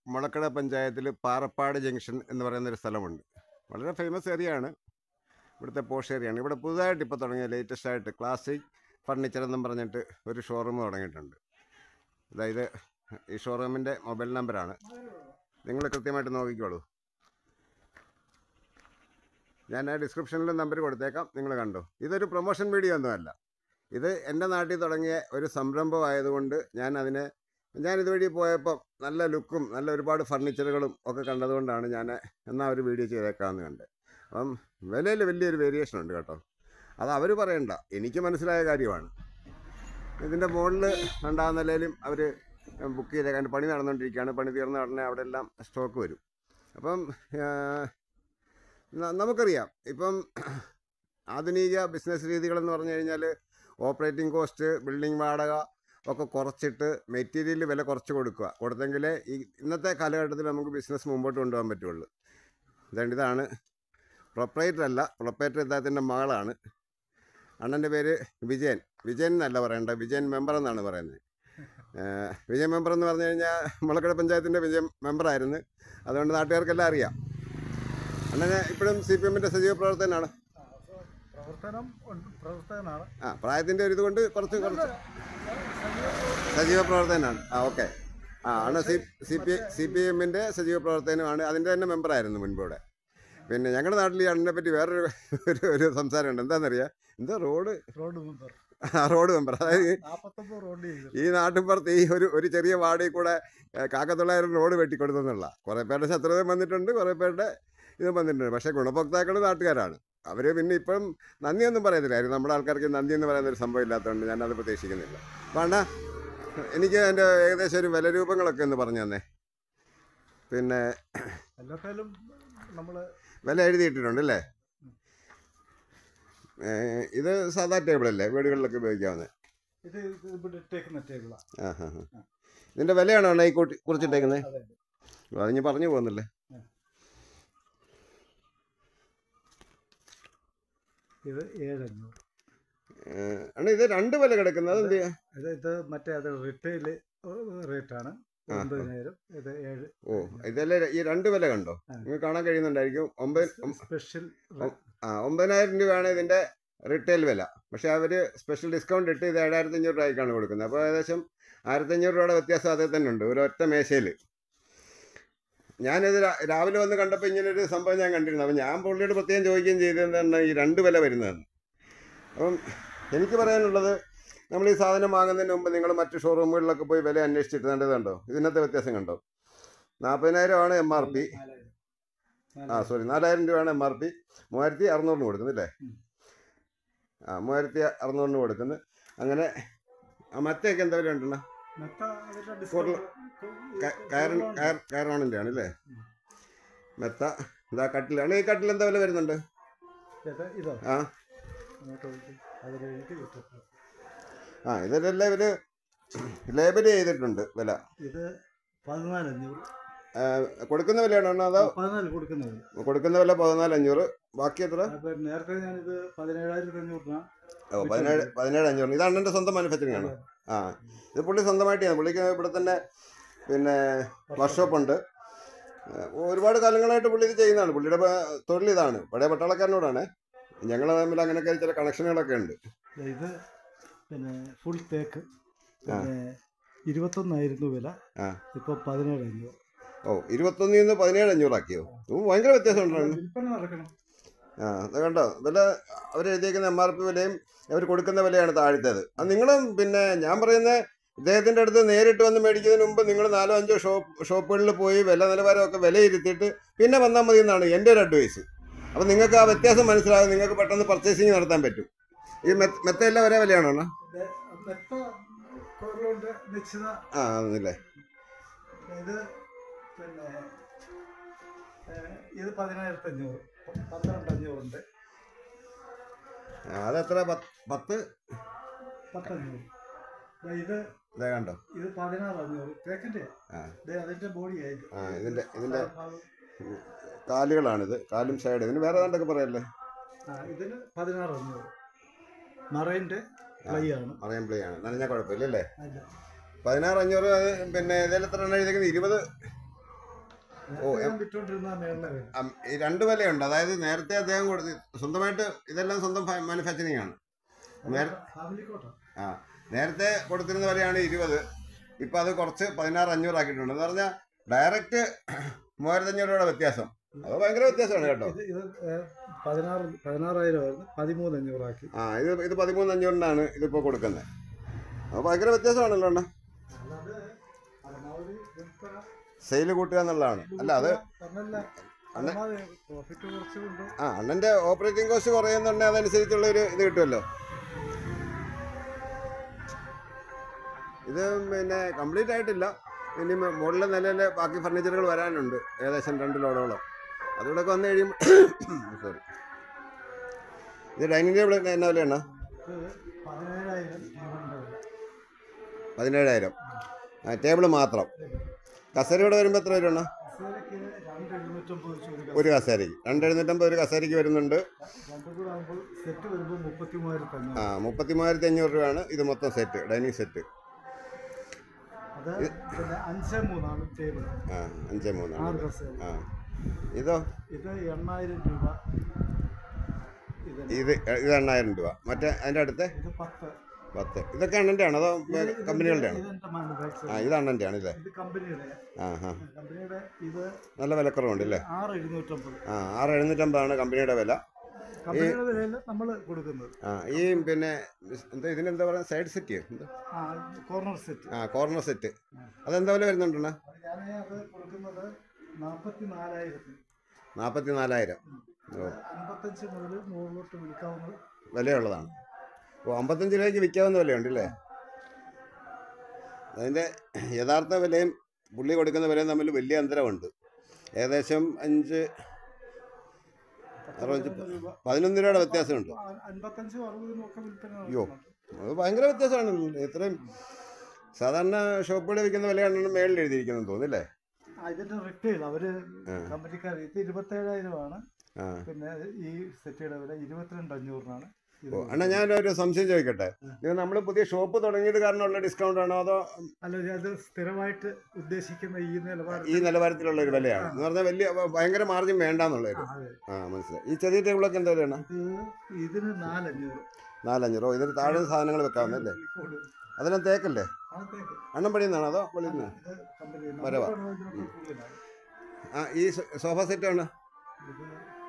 മുളക്കട പഞ്ചായത്തിൽ പാറപ്പാട് ജംഗ്ഷൻ എന്ന് പറയുന്ന ഒരു സ്ഥലമുണ്ട് വളരെ ഫേമസ് ഏരിയ ആണ് ഇവിടുത്തെ പോഷ് ഏരിയ ആണ് ഇവിടെ പുതുതായിട്ട് ഇപ്പോൾ തുടങ്ങിയ ലേറ്റസ്റ്റ് ആയിട്ട് ക്ലാസിക് ഫർണിച്ചർ എന്നും പറഞ്ഞിട്ട് ഒരു ഷോറൂം തുടങ്ങിയിട്ടുണ്ട് അതായത് ഈ ഷോറൂമിൻ്റെ മൊബൈൽ നമ്പറാണ് നിങ്ങൾ കൃത്യമായിട്ട് നോക്കിക്കോളൂ ഞാൻ ആ ഡിസ്ക്രിപ്ഷനിൽ നമ്പർ കൊടുത്തേക്കാം നിങ്ങൾ കണ്ടോ ഇതൊരു പ്രൊമോഷൻ വീഡിയോ ഒന്നുമല്ല ഇത് എൻ്റെ നാട്ടിൽ തുടങ്ങിയ ഒരു സംരംഭമായതുകൊണ്ട് ഞാൻ അതിനെ ഞാൻ ഇതുവഴി പോയപ്പോൾ നല്ല ലുക്കും നല്ല ഒരുപാട് ഫർണിച്ചറുകളും ഒക്കെ കണ്ടതുകൊണ്ടാണ് ഞാൻ എന്നാൽ ഒരു വീഡിയോ ചെയ്തേക്കാമെന്ന് കണ്ട് അപ്പം വിലയിൽ വലിയൊരു വേരിയേഷൻ ഉണ്ട് കേട്ടോ അത് അവർ പറയണ്ട എനിക്ക് മനസ്സിലായ കാര്യമാണ് ഇതിൻ്റെ മുകളിൽ രണ്ടാം നിലയിലും അവർ ബുക്ക് ചെയ്തേക്കാൻ പണി നടന്നുകൊണ്ടിരിക്കുകയാണ് പണി തീർന്ന ഉടനെ അവിടെ എല്ലാം സ്റ്റോക്ക് വരും അപ്പം ആ, ന- നമുക്കറിയാം ഇപ്പം ആധുനിക ബിസിനസ് രീതികളെന്ന് പറഞ്ഞു കഴിഞ്ഞാൽ ഓപ്പറേറ്റിംഗ് കോസ്റ്റ് ബിൽഡിംഗ് വാടക ഒക്കെ കുറച്ചിട്ട് മെറ്റീരിയൽ വില കുറച്ച് കൊടുക്കുക കൊടുത്തെങ്കിലേ ഈ ഇന്നത്തെ കാലഘട്ടത്തിൽ നമുക്ക് ബിസിനസ് മുമ്പോട്ട് കൊണ്ടുപോകാൻ പറ്റുള്ളൂ അതുകൊണ്ട് ഇതാണ് പ്രൊപ്പറേറ്റർ അല്ല പ്രൊപ്പറേറ്റർ ഇദ്ദേഹത്തിൻ്റെ മകളാണ് അണ്ണൻ്റെ പേര് വിജയൻ വിജയൻ എന്നല്ല പറയേണ്ട വിജയൻ മെമ്പർ എന്നാണ് പറയുന്നത് ഏഹ് വിജയൻ മെമ്പർ എന്ന് പറഞ്ഞു കഴിഞ്ഞാൽ മുളക്കട പഞ്ചായത്തിൻ്റെ വിജയൻ മെമ്പറായിരുന്നു അതുകൊണ്ട് നാട്ടുകാർക്കെല്ലാം അറിയാം അണ്ണനെ ഇപ്പോഴും സി പി എമ്മിൻ്റെ സജീവ പ്രവർത്തകനാണ് പ്രവർത്തനം ഉണ്ട് പ്രവർത്തകനാണ് ആ പ്രായത്തിൻ്റെ ഒരു ഇതുകൊണ്ട് കുറച്ച് കുറച്ച് സജീവ പ്രവർത്തകനാണ് ആ ഓക്കെ ആ ആണ് C C P C P എമ്മിൻ്റെ സജീവ പ്രവർത്തകനുമാണ് അതിൻ്റെ തന്നെ മെമ്പറായിരുന്നു മുൻപൂടെ പിന്നെ ഞങ്ങളുടെ നാട്ടിൽ ഈ അണ്ണനെ പറ്റി വേറൊരു ഒരു ഒരു സംസാരമുണ്ട് എന്താണെന്നറിയാം എന്താ റോഡ് റോഡ് മെമ്പർ ആ റോഡ് മെമ്പർ അതായത് നാൽപ്പത്തൊമ്പത് റോഡ് ചെയ്തു ഈ നാട്ടിൻപുറത്ത് ഈ ഒരു ഒരു ചെറിയ വാർഡിൽ കൂടെ ഏഹ്, കാക്കത്തൊള്ളായിരം റോഡ് വെട്ടിക്കൊടുത്തെന്നുള്ള കുറേ പേരുടെ ശത്രുതയും വന്നിട്ടുണ്ട് കുറേ പേരുടെ ഇതും വന്നിട്ടുണ്ട് പക്ഷേ ഗുണഭോക്താക്കൾ നാട്ടുകാരാണ് അവർ പിന്നെ ഇപ്പം നന്ദിയൊന്നും പറയത്തില്ല കാര്യം നമ്മുടെ ആൾക്കാർക്ക് നന്ദി എന്ന് പറയുന്ന ഒരു സംഭവം ഇല്ലാത്തതുകൊണ്ട് ഞാനത് പ്രതീക്ഷിക്കുന്നില്ല അപ്പോൾ അണ്ണാ എനിക്ക് അതിൻ്റെ ഏകദേശം ഒരു വില രൂപങ്ങളൊക്കെ ഒന്ന് പറഞ്ഞു തന്നെ പിന്നെ എല്ലാത്തേലും നമ്മൾ വില എഴുതിയിട്ടിട്ടുണ്ട് അല്ലേ ഏഹ്, ഇത് സാധാ ടേബിളല്ലേ വീടുകളിലൊക്കെ ഉപയോഗിക്കാവുന്നത് ഇത് ഇത് ഇവിടെ ഇട്ടേക്കുന്ന ടേബിളാണ് ആ ഹാ ഹാ ഇതിൻ്റെ വിലയാണോ അണ്ണാ ഈ കൂട്ടി കുറിച്ചിട്ടേക്കുന്നത് അതെ അത് ഞാൻ പറഞ്ഞു പോകുന്നില്ലേ ഇത് ഏഴഞ്ഞൂറ് ഏഹ്, അണ്ണാ ഇത് രണ്ട് വില കിടക്കുന്നത് എന്ത് ചെയ്യാ? ഇത് ഇത് മറ്റേ അത് റിറ്റെയിൽ റേറ്റാണ് ആ, ആ. ഒമ്പതിനായിരം ഇത് ഏഴ് ഓ ഇതല്ലേ ഈ രണ്ട് വില കണ്ടോ ആ. നിങ്ങൾക്ക് കാണാൻ കഴിയുന്നുണ്ടായിരിക്കും ഒമ്പത് ഒം- സ്പെഷ്യൽ ആ ഒമ്പതിനായിരം രൂപയാണ് ഇതിൻ്റെ റിട്ടെയിൽ വില പക്ഷേ അവർ സ്പെഷ്യൽ ഡിസ്കൗണ്ട് ഇട്ട് ഇത് ഏഴായിരത്തി അഞ്ഞൂറ് രൂപയ്ക്കാണ് കൊടുക്കുന്നത് അപ്പോൾ ഏകദേശം ആയിരത്തി അഞ്ഞൂറ് രൂപയുടെ വ്യത്യാസം അതിൽ തന്നെ ഉണ്ട് ഒരു ഒറ്റ മേശയിൽ ഞാനിത് രാ- രാവിലെ വന്ന് കണ്ടപ്പോൾ ഇങ്ങനെ ഒരു സംഭവം ഞാൻ കണ്ടിരുന്നു അപ്പോൾ ഞാൻ പുള്ളിയോട് പ്രത്യേകം ചോദിക്കുകയും ചെയ്തത് എന്താണ് ഈ രണ്ട് വില വരുന്നതെന്ന് അപ്പം എനിക്ക് പറയാനുള്ളത് നമ്മൾ ഈ സാധനം വാങ്ങുന്നതിന് മുമ്പ് നിങ്ങൾ മറ്റ് ഷോറൂമുകളിലൊക്കെ പോയി വില അന്വേഷിച്ചിട്ട് കണ്ടത് കണ്ടോ ഇതിനകത്തെ വ്യത്യാസം കണ്ടോ നാൽപ്പതിനായിരമാണ് എം ആർ പി ആ സോറി നാലായിരം രൂപയാണ് എം ആർ പി മൂവായിരത്തി അറുന്നൂറിന് കൊടുക്കുന്നത് അല്ലേ ഉം. ആ മൂവായിരത്തി അറുന്നൂറിന് കൊടുക്കുന്നത് അങ്ങനെ ആ മറ്റേക്ക് എന്താ വില ഉണ്ടെണ്ണ മൊത്ത അതിന്റെ കൂടുതൽ ഡിസ്കൗണ്ട് കയറൻ കയർ കയറോണിൻ്റെ ആണ് അല്ലേ ഉം. മെത്ത ഇതാ കട്ടിലാണ് ഈ കട്ടിൽ എന്താ വില വരുന്നുണ്ട് ഇത് ഇതോ ആ അങ്ങോട്ട് ഒഴിച്ച് അതിൽ എഴുതി ഇട്ടിട്ടുണ്ട് ആ ഇതെല്ലാം ഇവർ ലേബൽ ചെയ്തിട്ടുണ്ട് വില ഇത് പതിനാല് അഞ്ഞൂറ് ആ, കൊടുക്കുന്ന വിലയാണോ അതോ പതിനാല് കൊടുക്കുന്നത് കൊടുക്കുന്ന വില പതിനാല് അഞ്ഞൂറ് ബാക്കി എത്ര അപ്പൊ നേരത്തെ ഞാനിത് പതിനേഴായിരത്തി അഞ്ഞൂറ് രൂപ ഓ പതിനേഴ് പതിനേഴ് അഞ്ഞൂറ് ഇതാണ് എൻ്റെ സ്വന്തം മാനുഫാക്ചറിങ് ആണ് ആ ഇത് പുള്ളി സ്വന്തമായിട്ട് ചെയ്യുന്നത് പുള്ളിക്ക് ഇവിടെ തന്നെ പിന്നെ വർക്ക്ഷോപ്പ് ഉണ്ട് ഏഹ് ഒരുപാട് കാലങ്ങളായിട്ട് പുള്ളി ഇത് ചെയ്യുന്നതാണ് പുള്ളിയുടെ പ- തൊഴിൽ ഇതാണ് പഴയ പട്ടാളക്കാരനോടാണ് ഞങ്ങൾ തമ്മിൽ അങ്ങനെയൊക്കെ ചില കണക്ഷനുകളൊക്കെ ഉണ്ട് ഇത് പിന്നെ ഫുൾ തേക്ക് പിന്നെ ഇരുപത്തൊന്നായിരുന്നു വില ആ. ഇപ്പൊ പതിനേഴ് അഞ്ഞൂറ് ഓ ഇരുപത്തൊന്നിൽ നിന്ന് പതിനേഴ് അഞ്ഞൂറാക്കിയോ ഓ ഭയങ്കര വ്യത്യാസം ഉണ്ടായിരുന്നു വിൽപ്പന നടക്കണം ആ അത് കണ്ടോ വില അവർ എഴുതിയേക്കുന്ന എം ആർ പി വിലയും അവർ കൊടുക്കുന്ന വിലയാണ് താഴത്തേത് അത് നിങ്ങളും പിന്നെ ഞാൻ പറയുന്ന ഇദ്ദേഹത്തിൻ്റെ അടുത്ത് നേരിട്ട് വന്ന് മേടിക്കുന്നതിന് മുമ്പ് നിങ്ങൾ നാലോ അഞ്ചോ ഷോപ്പ് ഷോപ്പുകളിൽ പോയി വില നിലവാരമൊക്കെ വിലയിരുത്തിയിട്ട് പിന്നെ വന്നാൽ മതി എന്നാണ് എൻ്റെ ഒരു അഡ്വൈസ് അപ്പോൾ നിങ്ങൾക്ക് ആ വ്യത്യാസം മനസ്സിലാകും നിങ്ങൾക്ക് പെട്ടെന്ന് പർച്ചേസിങ് നടത്താൻ പറ്റും ഈ മെത്ത മെത്തയെല്ലാം ഒരേ വിലയാണോ അണ്ണാ? ഇത് മെത്ത കോറിലുണ്ട് നിശ്ചിത ആ അല്ലേ ഇത് പിന്നെ ഏഹ്, ഇത് പതിനായിരത്തി അഞ്ഞൂറ് പന്ത്രണ്ട് അഞ്ഞൂറുണ്ട് ആ, അതെത്ര പത്ത് പത്ത് പത്തഞ്ഞൂറ് ദേ ഇത് ഇതേ കണ്ടോ ഇത് പതിനാറ് അഞ്ഞൂറ് തേക്കിന്റെ ആ. ദേ അതിന്റെ ബോഡി ആയിട്ട് ആ ഇതിൻ്റെ ഇതിൻ്റെ കാലുകളാണിത് കാലും സൈഡ് ഇതിന് വേറെ ഏതാണ്ടൊക്കെ പറയല്ലേ ആ ഇതിന് പതിനാറ് അഞ്ഞൂറ് മറൈൻ്റെ ഫ്ലൈ ആണ് അറിയാൻ പ്ലേ ആണ് നനഞ്ഞാൽ കുഴപ്പമില്ല അല്ലേ അല്ല പതിനാറ് അഞ്ഞൂറ് അത് പിന്നെ ഇതിൽ എത്ര എണ്ണം എഴുതിക്കുന്നത് ഇരുപത് നേരത്തെ ഞാൻ വിറ്റോണ്ടിരുന്ന മേളിലെ വില അം, ഈ രണ്ട് വിലയുണ്ട് അതായത് നേരത്തെ അദ്ദേഹം കൊടുത്ത് സ്വന്തമായിട്ട് ഇതെല്ലാം സ്വന്തം മാനുഫാക്ചറിങ് ആണ് നേര- ഫാമിലി കോട്ട ആ നേരത്തെ കൊടുത്തിരുന്ന വിലയാണ് ഇരുപത് ഇപ്പം അത് കുറച്ച് പതിനാറ് അഞ്ഞൂറ് ആക്കിയിട്ടുണ്ട് എന്ന് പറഞ്ഞാൽ ഡയറക്റ്റ് മൂവായിരത്തി അഞ്ഞൂറ് രൂപയുടെ വ്യത്യാസം അത് ഭയങ്കര വ്യത്യാസമാണ് കേട്ടോ ഇത് ഇത് ഏഹ്, പതിനാറ് പതിനാറായിരം ആയിരുന്നു പതിമൂന്ന് അഞ്ഞൂറാക്കി ആ ഇത് ഇത് പതിമൂന്ന് അഞ്ഞൂറിനാണ് ഇതിപ്പോൾ കൊടുക്കുന്നത് അപ്പോൾ ഭയങ്കര വ്യത്യാസമാണല്ലോ അണ്ണ അല്ലാതെ പരമാവധി വിൽപ്പന സെയിൽ കൂട്ടുക എന്നുള്ളതാണ് അല്ല അത് പറഞ്ഞല്ല പരമാവധി പ്രോഫിറ്റ് കുറച്ച് കൊണ്ട് ആ അണ്ണൻ്റെ ഓപ്പറേറ്റിംഗ് കോസ്റ്റ് കുറയുന്നുണ്ടെങ്കിൽ അതനുസരിച്ചുള്ള ഒരു ഇത് കിട്ടുമല്ലോ ഇത് പിന്നെ കംപ്ലീറ്റ് ആയിട്ടില്ല ഇനി മുകളിലെ നിലയിലെ ബാക്കി ഫർണിച്ചറുകൾ വരാനുണ്ട് ഏകദേശം രണ്ട് ലോഡോളം അതുകൂടെ ഒക്കെ വന്നു കഴിയുമ്പോൾ സോറി ഇത് ഡൈനിങ് ടേബിൾ എന്നാ വിലയാണ് ഇത് പതിനേഴായിരം ടീമിൻ്റെ വില പതിനേഴായിരം ആ ടേബിൾ മാത്രം കസേരയോടെ വരുമ്പോൾ എത്ര വരണം കസേരയ്ക്ക് രണ്ട് എഴുന്നൂറ്റമ്പത് വെച്ച് ഒരു ഒരു കസേരയ്ക്ക് രണ്ട് എഴുന്നൂറ്റമ്പത് ഒരു കസേരയ്ക്ക് വരുന്നുണ്ട് രണ്ടും കൂടെ ആകുമ്പോൾ സെറ്റ് വരുമ്പോൾ മുപ്പത്തി മൂവായിരത്തി അഞ്ഞൂറ് ആ മുപ്പത്തി മൂവായിരത്തി അഞ്ഞൂറ് രൂപയാണ് ഇത് മൊത്തം സെറ്റ് ഡൈനിങ് സെറ്റ് അത് പിന്നെ അഞ്ച് മൂന്നാണ് ടേബിൾ ആ അഞ്ച് ആറ് മൂന്നാണ് കസേര ആ ഇതോ ഇത് എണ്ണായിരം രൂപ ഇത് ഇത് ഇത് എണ്ണായിരം രൂപ മറ്റേ അതിൻ്റെ അടുത്ത് ഇത് പത്ത് പത്ത് ഇതൊക്കെ അണ്ണൻ്റെ ആണോ അതോ ഇത് കമ്പനികളുടെ ആണോ ഇതെന്റെ മാനുഫാക്ചർ ആ ഇത് അണ്ണൻ്റെ ആണ് അല്ലേ ഇത് കമ്പനിയുടെ ആ ആ കമ്പനിയുടെ ഇത് നല്ല വിലക്കുറവുണ്ട് അല്ലേ ആറ് എഴുന്നൂറ്റമ്പത് ആ ആറ് എഴുന്നൂറ്റമ്പതാണ് കമ്പനിയുടെ വില കമ്പനിയുടെ വിലയിൽ നമ്മൾ കൊടുക്കുന്നത് ആ ഈ പിന്നെ എന്താ ഇതിനെന്താ പറയുക സൈഡ് സെറ്റ് എന്താ ആ കോർണർ സെറ്റ് ആ കോർണർ സെറ്റ് അതെന്താ വില വരുന്നുണ്ടെണ്ണ അത് ഞാൻ അത് കൊടുക്കുന്നത് നാൽപ്പത്തി നാലായിരത്തിന് നാൽപ്പത്തി നാലായിരം ഓ അൻപത്തഞ്ച് മുതൽ മുകളിലോട്ട് വിൽക്കാവുന്നത് വിലയുള്ളതാണ് ഓ അമ്പത്തഞ്ച് രൂപയ്ക്ക് വിൽക്കാവുന്ന വിലയുണ്ട് അല്ലേ അതിൻ്റെ യഥാർത്ഥ വിലയും പുള്ളി കൊടുക്കുന്ന വിലയും തമ്മിൽ വലിയ അന്തരമുണ്ട് ഏകദേശം അഞ്ച് അറുപത് പതിനൊന്ന് രൂപ പതിനൊന്ന് രൂപയുടെ വ്യത്യാസമുണ്ട് ആ, അൻപത്തഞ്ചും അറുപതിനും ഒക്കെ വിൽപ്പന അയ്യോ. നടക്കുന്നുണ്ട്. അത് ഭയങ്കര വ്യത്യാസമാണ് ഇത്രയും സാധാരണ ഷോപ്പുകളിൽ വിൽക്കുന്ന വിലയാണെന്ന് മേളിൽ എഴുതിയിരിക്കുന്നത് തോന്നില്ലേ ആ, ഇതിന്റെ റിറ്റെയിൽ അവര് ആ. കമ്പനിക്കാർ ഇത് ഇരുപത്തേഴായിരമാണ് ആ പിന്നെ ഈ സെറ്റിയുടെ വില ഇരുപത്തിരണ്ട് അഞ്ഞൂറിനാണ് ഇത് ഓ അണ്ണാ ഞാനൊരു സംശയം ചോദിക്കട്ടെ ഇത് നമ്മൾ പുതിയ ഷോപ്പ് തുടങ്ങിയത് കാരണമുള്ള ഡിസ്കൗണ്ട് ആണോ അതോ അല്ല അത് സ്ഥിരമായിട്ട് ഉദ്ദേശിക്കുന്ന ഈ നിലവാരം ഈ നിലവാരത്തിലുള്ള ഒരു വിലയാണ് എന്ന് പറഞ്ഞാൽ വലിയ ഭയങ്കര മാർജിൻ വേണ്ടാന്നുള്ളത് അതെ ആ മനസ്സിലായി ഈ ചെറിയ ടേബിളൊക്കെ എന്താ വിലയാണ് ഇത് ഇതിന് നാലഞ്ഞൂറ് നാലഞ്ഞൂറ് ഓ ഇതിന് താഴെ സാധനങ്ങൾ വെക്കാവുന്നല്ലേ കോഡ്. അതിനും തേക്കല്ലേ അകത്തേക്ക്. അണ്ണം പണിയുന്നതാണോ അതോ വെളിയിൽ നിന്ന് ഇത് കമ്പനി മരവാ. നമുക്ക് ഇതിനൊക്കെ കൂടുതലാണ്. ആ ഈ സോ- സോഫ സെറ്റ് ആണ് ഇത്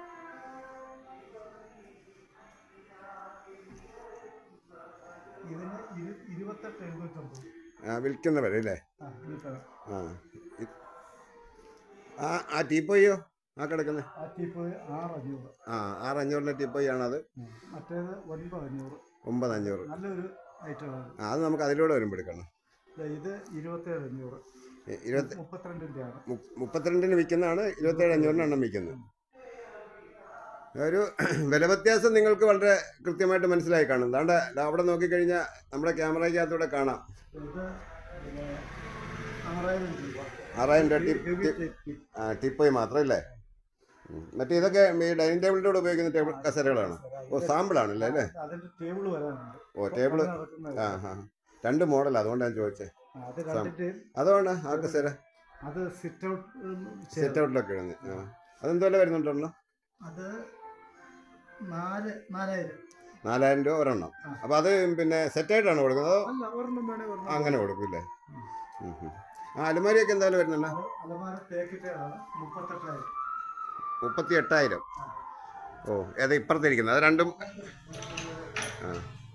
ഇതിന് ഇരു- ഇരുപത്തെട്ട് എഴുന്നൂറ്റമ്പത് ആ, വിൽക്കുന്ന വില അല്ലേ ആ ഈ തരം. ആ ഇ- ആ ആ ടീപ്പോയോ ആ കിടക്കുന്നത് ആ ടീപ്പ് ആറ് അഞ്ഞൂറ് ആ ആറ് അഞ്ഞൂറിൻ്റെ ടീപ്പോയി ആണത് മറ്റേത് ഒൻപത് അഞ്ഞൂറ് ഒമ്പത് അഞ്ഞൂറ് നല്ലൊരു ഐറ്റമാണ് ആ അത് നമുക്ക് അതിലൂടെ വരുമ്പോൾ എടുക്കണം ദേ ഇത് ഇരുപത്തേഴ് അഞ്ഞൂറ് ഇ- ഇരുപത്തി മുപ്പത്തിരണ്ടിൻ്റെ ആണ് മു- മുപ്പത്തിരണ്ടിന് വിൽക്കുന്നതാണ് ഇരുപത്തേഴ് അഞ്ഞൂറിന് എണ്ണം വിൽക്കുന്നത് ഒരു വില വ്യത്യാസം നിങ്ങൾക്ക് വളരെ കൃത്യമായിട്ട് മനസ്സിലായി കാണും ദാണ്ട ദാ അവിടെ നോക്കിക്കഴിഞ്ഞാൽ നമ്മുടെ ക്യാമറയ്ക്കകത്തൂടെ കാണാം ഇത് പിന്നെ ആറായിരം രൂപ ആറായിരം രൂപ ഹെവി ടിപ്പ് ടിപ്പ് ടൈപ്പ് ആ ടിപ്പോയി മാത്രമല്ലേ ഉം. മറ്റേ ഇതൊക്കെ ഈ ഡൈനിങ് ടേബിളിൻ്റെ കൂടെ ഉപയോഗിക്കുന്ന ടേബിൾ കസേരകളാണ് ഓ സാമ്പിളാണല്ലേ അല്ലേ അതിന്റെ ടേബിൾ വരാനുണ്ട് ഓ ടേബിള് നടക്കുന്നത്. ആ ആ രണ്ട് മോഡൽ അതുകൊണ്ടാണ് ചോദിച്ചത് ആ, അത് രണ്ടിന്റെയും അതുകൊണ്ട് ആ കസേര അത് സിറ്റ് ഔട്ട് സെറ്റ് ഔട്ടിലൊക്കെ ഇടുന്നത് ആ അതെന്തോ വില വരുന്നുണ്ടല്ലോ അത് നാല് നാലായിരം നാലായിരം രൂപ ഒരെണ്ണം ആ. അപ്പോൾ അത് പിന്നെ സെറ്റായിട്ടാണ് കൊടുക്കുന്നത് അതോ അല്ല ഒരെണ്ണം വേണേ ഒരെണ്ണം അങ്ങനെ കൊടുക്കൂല്ലേ ഉം ഉം. ആ അലുമാരിയൊക്കെ എന്തായാലും വരുന്നുണ്ടോ അത് അലമാര തേക്കിട്ടാണ് മുപ്പത്തെട്ടായിരം മുപ്പത്തി എട്ടായിരം ഓ ഏതാ ഇപ്പുറത്തിരിക്കുന്നത് അത് രണ്ടും ആ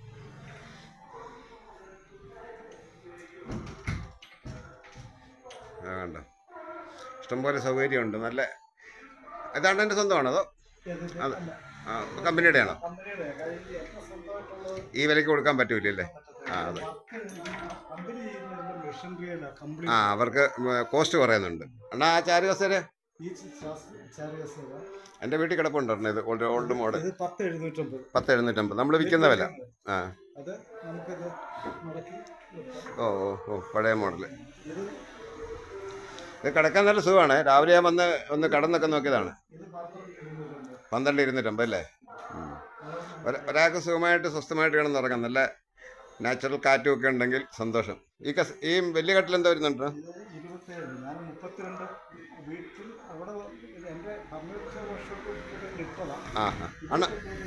ആ കണ്ടോ ഇഷ്ടംപോലെ സൗകര്യമുണ്ട് നല്ല ഇതാണ് എൻ്റെ സ്വന്തമാണോ അതോ ഏതിന്റെ? അത്. അല്ല, ആ കമ്പനിയുടെ ആണോ കമ്പനിയുടെ കാര്യം എത്ര സ്വന്തമായിട്ടുള്ളത് ഈ വിലയ്ക്ക് കൊടുക്കാൻ പറ്റൂലല്ലേ ആ അതെ വർക്ക് കമ്പനി ചെയ്യുന്ന മെഷീനറിയല്ല ആ കംപ്ലീറ്റ് അവർക്ക് കോസ്റ്റ് കുറയുന്നുണ്ട് അണ്ണാ ആ ചാരു കസേര ഈ ചാരികസേര എൻ്റെ വീട്ടിൽ കിടപ്പുണ്ട് ഒരെണ്ണം ഇത് ഓൾഡ് ഓൾഡ് മോഡൽ ഇത് പത്ത് എഴുന്നൂറ്റമ്പത് പത്ത് എഴുന്നൂറ്റമ്പത് നമ്മൾ വിൽക്കുന്ന വില ആ അത് നമുക്കത് മടക്കി വെക്കാം. ഓ ഓ ഓ പഴയ മോഡൽ ഇത് ഇത് കിടക്കാൻ നല്ല സുഖമാണ് രാവിലെ ഞാൻ വന്ന് ഒന്ന് കടന്നൊക്കെ നോക്കിയതാണ് ഇത് പന്ത്രണ്ട് എഴുന്നൂറ്റമ്പത് പന്ത്രണ്ട് ഇരുന്നൂറ്റമ്പത് അല്ലേ ഉം. ഒര- ഒരാൾക്ക് സുഖമായിട്ട് സ്വസ്ഥമായിട്ട് കിടന്നുറങ്ങാം നല്ല നാച്ചുറൽ കാറ്റും ഒക്കെ ഉണ്ടെങ്കിൽ സന്തോഷം ഈ കസ് ഈ വലിയ കട്ടിൽ എന്താ വരുന്നുണ്ട് ഇത് ഇരുപത്തേഴ് ഞാൻ മുപ്പത്തി മുപ്പത്തിരണ്ട് വീട്ടിൽ അവിടെ ഇത് എൻ്റെ ഫർണിച്ചർ വർഷോപ്പ് ഇട്ടതാണ് ആ ആ അണ്ണ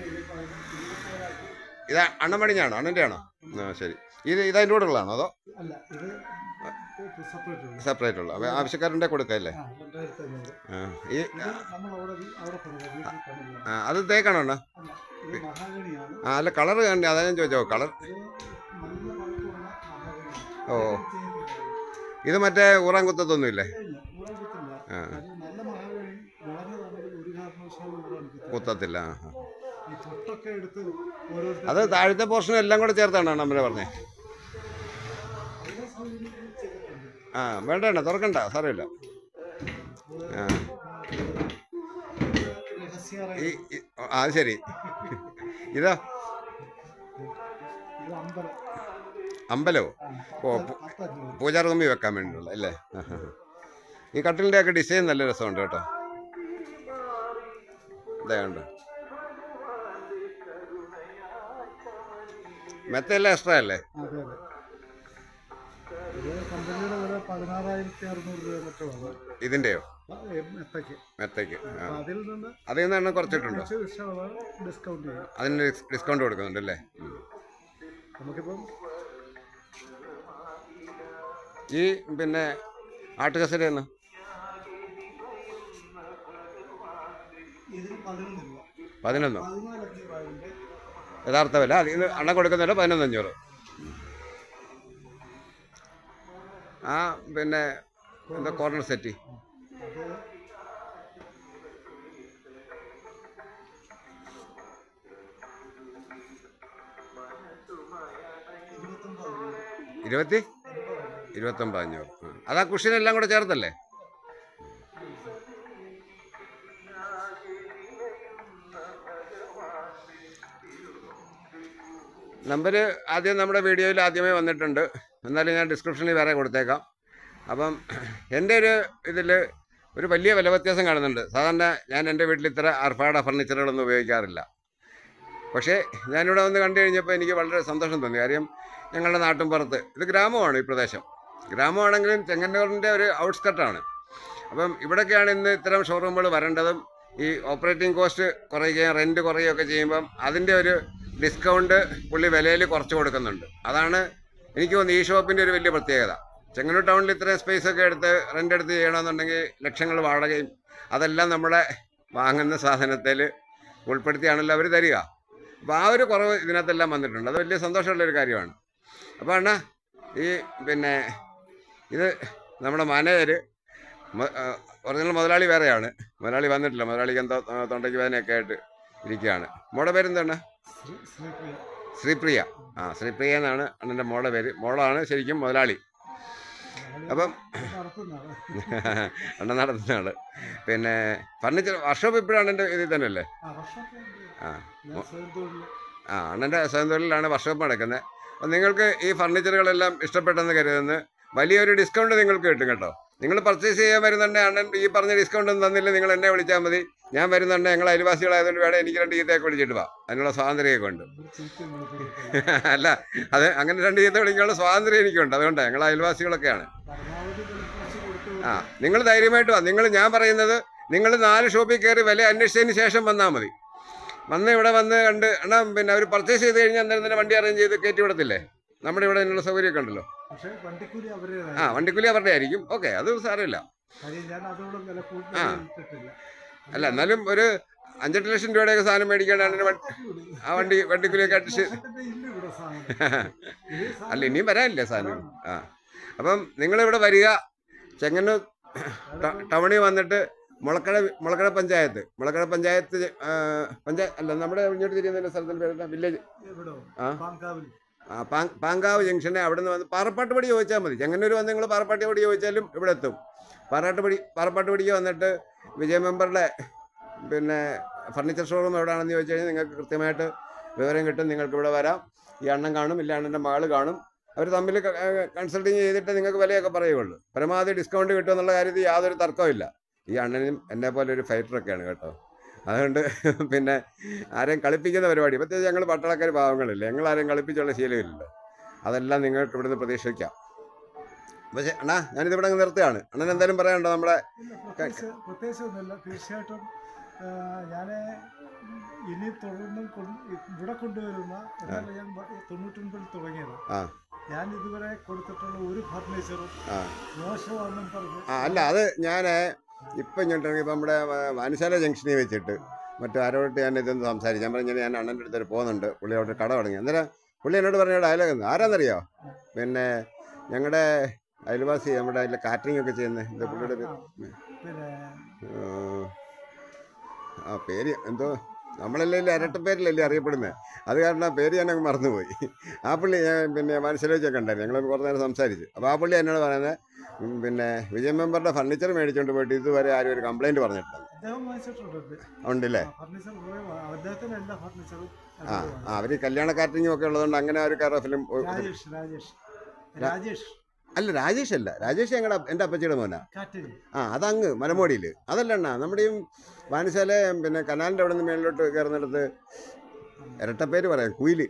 ഇത് അണ്ണൻ പണിഞ്ഞാണോ അണ്ണൻ്റെ ആണോ ആ ശരി ഇത് ഇത് അതിൻ്റെ കൂടെ ഉള്ളതാണോ അതോ അല്ല ഇത് സെപ്പറേറ്റ് ഉണ്ട് സെപ്പറേറ്റ് ഉള്ളു അപ്പോൾ ആവശ്യക്കാരൻ്റെ കൊടുക്കല്ലേ ആ രണ്ടായിരത്തി അഞ്ഞൂറ് ആ ഈ ഇത് നമ്മൾ അവിടെ വീ- അവിടെ പണിത് വീട്ടിൽ പണിത് ആ, അത് തേക്കാണോ അണ്ണ അല്ല ഇത് മഹാഗണിയാണ് ആ അല്ല കളർ കണ്ടി അതാ ഞാൻ ചോദിച്ചോ കളർ ഇത് നല്ല പഴക്കമുള്ള മഹാഗണിയാണ് ഓ ചെയ്തിട്ടുണ്ട്. ഇത് മറ്റേ ഊറാൻ കുത്തത്തൊന്നും ഇല്ലേ ഇല്ല, ഊരാൻ കുത്തില്ല. ആ. അത് നല്ല മഹാഗണി വളഞ്ഞതാണെങ്കിൽ ഒരു കാരണവശാലും ഊരാൻ കുത്തില്ല. കുത്തത്തില്ല ആ, ആ. ഈ പൊട്ടൊക്കെ എടുത്ത് ഓരോരുത്തർ അത് താഴത്തെ പോർഷൻ എല്ലാം കൂടെ ചേർത്താണ് അണ്ണമ്മനെ പറഞ്ഞേ എല്ലാ സൗകര്യങ്ങളും ചെയ്തിട്ടുണ്ട്. ആ വേണ്ട വേണ്ട തുറക്കണ്ട സാരമില്ല ആ ഇത് രഹസ്യാറായി ഈ ഈ- ആ അത് ശരി ഇതാ ഇത് അമ്പലം അമ്പലോ ആ, ഓ, പത്ത് പത്തഞ്ഞൂറ്. പൂജാർ കമ്പി വെക്കാൻ വേണ്ടിയുള്ള അല്ലേ ആ, ആ, ആ. ഈ കട്ടിലിൻ്റെ ഒക്കെ ഡിസൈൻ നല്ല രസമുണ്ട് കേട്ടോ ഇതാ കണ്ടോ മെത്തയെല്ലാം എക്സ്ട്രാ അല്ലേ അതെ അതെ ഇത് കമ്പനിയുടെ വില പതിനാറായിരത്തി അറുന്നൂറ് രൂപ മറ്റോ ആണ് ഇതിൻ്റെയോ ആ, എം എത്തയ്ക്ക് മെത്തയ്ക്ക് ആ അപ്പൊ അതിൽ നിന്ന് അതിൽ നിന്നാണ് കുറച്ചിട്ടുണ്ടോ കുറച്ച് ശതമാനം ഡിസ്കൗണ്ട് ചെയ്യും അതിന് ഡിസ്കൗണ്ട് കൊടുക്കുന്നുണ്ട് അല്ലേ ഉം. നമുക്കിപ്പം ഈ പിന്നെ ആട്ടുകസരയെന്ന് ഇതിന് പതിനൊന്ന് രൂപ പതിനൊന്നോ പതിനാലഞ്ച് രൂപയുടെ യഥാർത്ഥ വില അതിന് അണ്ണ കൊടുക്കുന്നില്ല പതിനൊന്നഞ്ഞൂറ് ആ പിന്നെ എന്താ കോർണർ സെറ്റി അത് ഇരുപത്തൊമ്പത് രൂപ ഇരുപത്തി ഇരുപത്തൊമ്പത് അഞ്ഞൂറ് ആ. അതാ കുഷ്യൻ എല്ലാം കൂടെ ചേർത്തല്ലേ നമ്പർ ആദ്യം നമ്മുടെ വീഡിയോയിൽ ആദ്യമേ വന്നിട്ടുണ്ട് എന്നാലും ഞാൻ ഡിസ്ക്രിപ്ഷനിൽ വേറെ കൊടുത്തേക്കാം അപ്പം എൻ്റെ ഒരു ഇതിൽ ഒരു വലിയ വില വ്യത്യാസം കാണുന്നുണ്ട് സാധാരണ ഞാൻ എൻ്റെ വീട്ടിൽ ഇത്ര അർഫാട ഫർണിച്ചറുകളൊന്നും ഉപയോഗിക്കാറില്ല പക്ഷേ ഞാനിവിടെ വന്ന് കണ്ടു കഴിഞ്ഞപ്പോൾ എനിക്ക് വളരെ സന്തോഷം തോന്നി കാര്യം ഞങ്ങളുടെ നാട്ടിൻ പുറത്ത് ഇത് ഗ്രാമമാണ് ഈ പ്രദേശം ഗ്രാമമാണെങ്കിലും ചെങ്ങന്നൂരിൻ്റെ ഒരു ഔട്ട്സ്കട്ടാണ് അപ്പം ഇവിടൊക്കെയാണ് ഇന്ന് ഇത്തരം ഷോറൂമുകൾ വരേണ്ടതും ഈ ഓപ്പറേറ്റിംഗ് കോസ്റ്റ് കുറയുകയും റെൻറ്റ് കുറയുകയൊക്കെ ചെയ്യുമ്പം അതിൻ്റെ ഒരു ഡിസ്കൗണ്ട് പുള്ളി വിലയിൽ കുറച്ച് കൊടുക്കുന്നുണ്ട് അതാണ് എനിക്ക് തോന്നുന്നു ഈ ഷോപ്പിൻ്റെ ഒരു വലിയ പ്രത്യേകത ചെങ്ങന്നൂർ ടൗണിൽ ഇത്രയും സ്പേസ് ഒക്കെ എടുത്ത് റെൻ്റ് എടുത്ത് ചെയ്യണമെന്നുണ്ടെങ്കിൽ ലക്ഷങ്ങൾ വാടകയും അതെല്ലാം നമ്മുടെ വാങ്ങുന്ന സാധനത്തിൽ ഉൾപ്പെടുത്തിയാണല്ലോ അവർ തരിക അപ്പോൾ ആ ഒരു കുറവ് ഇതിനകത്തെല്ലാം വന്നിട്ടുണ്ട് അത് വലിയ സന്തോഷമുള്ളൊരു കാര്യമാണ് അപ്പോൾ അണ്ണാ ഈ പിന്നെ ഇത് നമ്മുടെ മാനേജർ ഒറിജിനൽ മുതലാളി വേറെയാണ് മുതലാളി വന്നിട്ടില്ല മുതലാളിക്ക് എന്തോ ആ, തൊണ്ടയ്ക്ക് വേദനയൊക്കെ ആയിട്ട് ഇരിക്കുകയാണ് മോടെ പേരെന്താണ് ശ്രീ ശ്രീപ്രിയ ശ്രീപ്രിയ ആ ശ്രീപ്രിയ എന്നാണ് അണ്ണൻ്റെ മോളുടെ പേര് മോളാണ് ശരിക്കും മുതലാളി അപ്പം നടത്തുന്നതാണ് അണ്ണൻ നടത്തുന്ന ആള് പിന്നെ ഫർണിച്ചർ വർക്ക്ഷോപ്പ് ഇപ്പോഴാണ് എൻ്റെ ഇതിൽ തന്നെ അല്ലേ ആ വർഷമൊക്കെ ആ ഞാൻ സ്വയം തൊഴിൽ ആ അണ്ണൻ്റെ സ്വയം തൊഴിലിലാണ് വർക്ക്ഷോപ്പ് നടക്കുന്നത് അപ്പം നിങ്ങൾക്ക് ഈ ഫർണിച്ചറുകളെല്ലാം ഇഷ്ടപ്പെട്ടെന്ന് കരുതുന്നു വലിയൊരു ഡിസ്കൗണ്ട് നിങ്ങൾക്ക് കിട്ടും കേട്ടോ നിങ്ങൾ പർച്ചേസ് ചെയ്യാൻ വരുന്നുണ്ടെങ്കിൽ അണ്ണൻ ഈ പറഞ്ഞ ഡിസ്കൗണ്ട് ഒന്നും തന്നില്ല നിങ്ങൾ എന്നെ വിളിച്ചാൽ മതി ഞാൻ വരുന്നുണ്ട് ഞങ്ങൾ അയൽവാസികളായതുകൊണ്ട് വേണം എനിക്ക് രണ്ട് ചീത്തയൊക്കെ വിളിച്ചിട്ട് വാ അതിനുള്ള സ്വാതന്ത്ര്യമൊക്കെ ഉണ്ട് ഒരു ചീത്തയും വിളിക്കുന്നത് അല്ല അത് അങ്ങനെ രണ്ട് ചീത്ത വിളിക്കാനുള്ള സ്വാതന്ത്ര്യം എനിക്കുണ്ട് അതുകൊണ്ട് ഞങ്ങൾ അയൽവാസികളൊക്കെയാണ് പരമാവധി വിലക്കുറച്ച് കൊടുത്തു ആ നിങ്ങൾ ധൈര്യമായിട്ട് വാ നിങ്ങൾ ഞാൻ പറയുന്നത് നിങ്ങൾ നാല് ഷോപ്പിൽ കയറി വില അന്വേഷിച്ചതിന് ശേഷം വന്നാൽ മതി വന്ന് ഇവിടെ വന്ന് കണ്ട് അണ്ണാ പിന്നെ അവർ പർച്ചേസ് ചെയ്ത് കഴിഞ്ഞാൽ അന്നേരം തന്നെ വണ്ടി അറേഞ്ച് ചെയ്ത് കയറ്റി വിടത്തില്ലേ നമ്മുടെ ഇവിടെ അതിനുള്ള സൗകര്യമൊക്കെ ഉണ്ടല്ലോ പക്ഷേ വണ്ടിക്കൂലി ആ അവരുടേതായി വണ്ടിക്കൂലി അവരുടെ ആയിരിക്കും ഓക്കെ അത് സാരമില്ല കാര്യം ഞാൻ അതോടെ വില ആ. കൂടുതൽ ഇട്ടിട്ടില്ല അല്ല എന്നാലും ഒരു അഞ്ചെട്ട് ലക്ഷം രൂപയുടെയൊക്കെ സാധനം മേടിക്കാനാണ് വണ്ടി ആ വണ്ടി വണ്ടിക്കൂലിയൊക്കെ അഡ്ജസ്റ്റ് ചെയ്ത് സാധനത്തിന്റെ ഇല്ല ഇവിടെ സാധനം ഈ സാധനം അല്ല ഇനിയും വരാനില്ലേ സാധനം ആ അപ്പം നിങ്ങളിവിടെ വരിക ചെങ്ങന്നൂർ ട- ടൗണിൽ വന്നിട്ട് മുളക്കട മുളക്കട പഞ്ചായത്ത് മുളക്കട പഞ്ചായത്ത് പഞ്ചായത്ത് അല്ല നമ്മുടെ ഇങ്ങോട്ട് തിരിയുന്ന സ്ഥലത്തിൻ്റെ പേര് വില്ലേജ് എവിടോ ആ. പാങ്കാവിൽ ആ പാങ് പാങ്കാവ് ജംഗ്ഷനെ അവിടെ നിന്ന് വന്ന് പാറപ്പാട്ട് പടി ചോദിച്ചാൽ മതി ചെങ്ങന്നൂർ വന്ന് നിങ്ങൾ പാറപ്പാട്ട് പടി ചോദിച്ചാലും ഇവിടെ എത്തും പാറാട്ട് പടി പാറപ്പാട്ട് പടിക്ക് വന്നിട്ട് വിജയ മെമ്പറുടെ പിന്നെ ഫർണിച്ചർ ഷോറൂം എവിടെയാണെന്ന് ചോദിച്ചു കഴിഞ്ഞാൽ നിങ്ങൾക്ക് കൃത്യമായിട്ട് വിവരം കിട്ടും നിങ്ങൾക്ക് ഇവിടെ വരാം ഈ അണ്ണൻ കാണും ഇല്ല അണ്ണൻ്റെ മകൾ കാണും അവർ തമ്മിൽ കൺസൾട്ടിങ് ചെയ്തിട്ട് നിങ്ങൾക്ക് വിലയൊക്കെ പറയുള്ളൂ പരമാവധി ഡിസ്കൗണ്ട് കിട്ടും എന്നുള്ള കാര്യത്തിൽ യാതൊരു തർക്കമില്ല ഈ അണ്ണനും എന്നെ പോലെ ഒരു ഫൈറ്ററൊക്കെയാണ് കേട്ടോ അതുകൊണ്ട് പിന്നെ ആരെയും കളിപ്പിക്കുന്ന പരിപാടി പ്രത്യേകിച്ച് ഞങ്ങൾ പട്ടാളക്കാർ പാവങ്ങളില്ല ഞങ്ങൾ ആരെയും കളിപ്പിച്ചുള്ള ശീലമില്ലല്ലോ അതെല്ലാം നിങ്ങൾക്ക് ഇവിടുന്ന് പ്രതീക്ഷിക്കാം പക്ഷേ അണ്ണാ ഞാനിത് ഇവിടെ അങ്ങ് നിർത്തുകയാണ് അണ്ണൻ എന്തായാലും പറയാനുണ്ടോ നമ്മുടെ ഇല്ല പ്രത്യേകിച്ച് പ്രത്യേകിച്ച് ഒന്നുമില്ല തീർച്ചയായിട്ടും ഞാൻ ഇനി തുടർന്നും കൊണ്ട് ഇവിടെ കൊണ്ടുവരുന്ന എന്നാൽ ഞാൻ ബ- തൊണ്ണൂറ്റൊൻപതിൽ തുടങ്ങിയത് ആ ഞാൻ ഇതുവരെ കൊടുത്തിട്ടുള്ള ഒരു ഫർണിച്ചറും ആ മോശമാണെന്നും പറഞ്ഞ് ആ അല്ല അത് ഞാൻ ഇപ്പം ഇങ്ങോട്ട് ഇപ്പം നമ്മുടെ വാനശാല ജംഗ്ഷനിൽ വെച്ചിട്ട് മറ്റു ആരോട്ട് ഞാൻ ഇതൊന്ന് സംസാരിച്ചു ഞാൻ പറഞ്ഞു ഞാൻ അണ്ണൻ്റെ അടുത്ത് പോകുന്നുണ്ട് പുള്ളി അവിടെ കട തുടങ്ങി അന്നേരം പുള്ളി എന്നോട് പറഞ്ഞ ഡയലോഗ് ആരാന്നറിയോ പിന്നെ ഞങ്ങളുടെ അയൽവാസി നമ്മുടെ അതിൽ കാറ്ററിംഗ് ഒക്കെ ചെയ്യുന്നത് എന്താ പുള്ളിയുടെ പേര്? ആ, പിന്നെ ഏഹ്, ആ പേര് എന്തോ നമ്മളല്ലേ ഇരട്ടപ്പേരിലല്ലേ അറിയപ്പെടുന്നത് അത് കാരണം ആ പേര് ഞാൻ അങ്ങ് മറന്നുപോയി ആ പുള്ളി ഞാൻ പിന്നെ മനസ്സിലേക്ക് കണ്ടായിരുന്നു ഞങ്ങൾ കുറേ നേരം സംസാരിച്ചു അപ്പോൾ ആ പുള്ളി എന്നോട് പറയുന്നത് ഉം, പിന്നെ വിജയ് മെമ്പറുടെ ഫർണിച്ചർ മേടിച്ചുകൊണ്ട് പോയിട്ട് ഇതുവരെ ആരും ഒരു കംപ്ലൈൻറ്റ് പറഞ്ഞിട്ടില്ല അദ്ദേഹം വാങ്ങിച്ചിട്ടുണ്ട് ഉണ്ടല്ലേ ഫർണിച്ചർ കുറേ വാ- അദ്ദേഹത്തിന് എല്ലാ ഫർണിച്ചറും ആ ആ അവർ കല്യാണ കാറ്ററിംഗും ഒക്കെ ഉള്ളതുകൊണ്ട് അങ്ങനെ ഒരു കാർ ഫിലിം രാജേഷ് രാജേഷ് രാജേഷ് അല്ല രാജേഷ് അല്ല രാജേഷ് ഞങ്ങളുടെ എൻ്റെ അപ്പച്ചിയുടെ മോനാ കാറ്റരി ആ അതങ്ങ് മലമോടിയിൽ അതല്ല അണ്ണാ നമ്മുടെ ഈ വാനശാല പിന്നെ കനാലിൻ്റെ അവിടെ നിന്ന് മേളിലോട്ട് കയറുന്നിടത്ത് ഇരട്ടപ്പേര് പറയാം കുയില്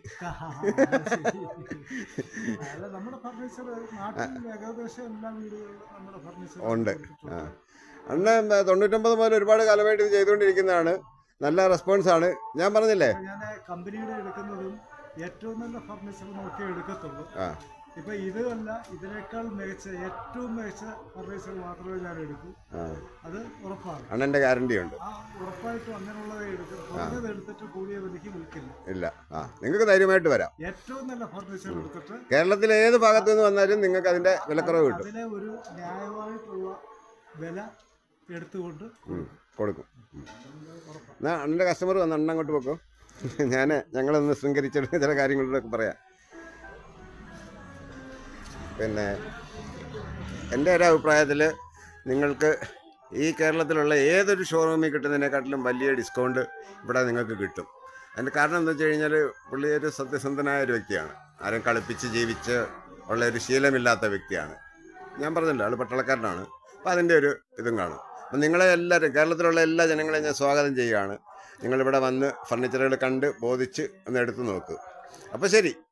അല്ല നമ്മുടെ ഫർണിച്ചർ നാട്ടിൽ ഏകദേശം എല്ലാ വീടുകളിലും നമ്മുടെ ഫർണിച്ചർ ഉണ്ട്. ആ. അണ്ണൻ തൊണ്ണൂറ്റൊമ്പത് മുതൽ ഒരുപാട് കാലമായിട്ട് ഇത് ചെയ്തുകൊണ്ടിരിക്കുന്നതാണ് നല്ല റെസ്പോൺസാണ് ഞാൻ പറഞ്ഞില്ലേ ഞാൻ കമ്പനിയുടെ എടുക്കുന്നതും ഏറ്റവും നല്ല ഫർണിച്ചർ നോക്കി എടുക്കത്തുള്ളൂ ആ ഇപ്പൊ ഇതല്ല ഇതിനേക്കാൾ മികച്ച ഏറ്റവും മികച്ച ഫർണിച്ചർ മാത്രമേ ഞാൻ എടുക്കൂ ആ അത് ഉറപ്പാണ് അണ്ണൻ്റെ ഗ്യാരണ്ടി ഉണ്ട് ആ ഉറപ്പായിട്ടും അങ്ങനെയുള്ളതേ എടുക്കും കുറഞ്ഞത് എടുത്തിട്ട് കൂടിയ വിലയ്ക്ക് വിൽക്കില്ല ഇല്ല ആ നിങ്ങൾക്ക് ധൈര്യമായിട്ട് വരാം ഏറ്റവും നല്ല ഫർണിച്ചർ എടുത്തിട്ട് കേരളത്തിലെ ഏത് ഭാഗത്തു നിന്ന് വന്നാലും നിങ്ങൾക്ക് അതിൻ്റെ വിലക്കുറവ് കിട്ടും അതിനെ ഒരു ന്യായമായിട്ടുള്ള വില എടുത്തുകൊണ്ട് ഉം, കൊടുക്കും ഉം. എന്നാ അണ്ണൻ്റെ കസ്റ്റമർ വന്ന് അണ്ണ അങ്ങോട്ട് വെക്കും ഞാൻ ഞങ്ങളൊന്ന് ശൃംഖരിച്ചിട്ട് ചില കാര്യങ്ങളിലൊക്കെ പറയാം പിന്നെ എൻ്റെ ഒരു അഭിപ്രായത്തിൽ നിങ്ങൾക്ക് ഈ കേരളത്തിലുള്ള ഏതൊരു ഷോറൂമിൽ കിട്ടുന്നതിനെക്കാട്ടിലും വലിയ ഡിസ്കൗണ്ട് ഇവിടെ നിങ്ങൾക്ക് കിട്ടും അതിൻ്റെ കാരണം എന്താ വെച്ച് കഴിഞ്ഞാൽ പുള്ളി ഒരു സത്യസന്ധനായ ഒരു വ്യക്തിയാണ് ആരും കളിപ്പിച്ച് ജീവിച്ച് ഉള്ള ഒരു ശീലമില്ലാത്ത വ്യക്തിയാണ് ഞാൻ പറഞ്ഞല്ലോ ആൾ പട്ടാളക്കാരനാണ് അപ്പോൾ അതിൻ്റെ ഒരു ഇതും കാണും അപ്പം നിങ്ങളെ എല്ലാവരും കേരളത്തിലുള്ള എല്ലാ ജനങ്ങളെയും ഞാൻ സ്വാഗതം ചെയ്യുകയാണ് നിങ്ങളിവിടെ വന്ന് ഫർണിച്ചറുകൾ കണ്ട് ബോധിച്ച് ഒന്ന് എടുത്ത് നോക്ക് അപ്പോൾ ശരി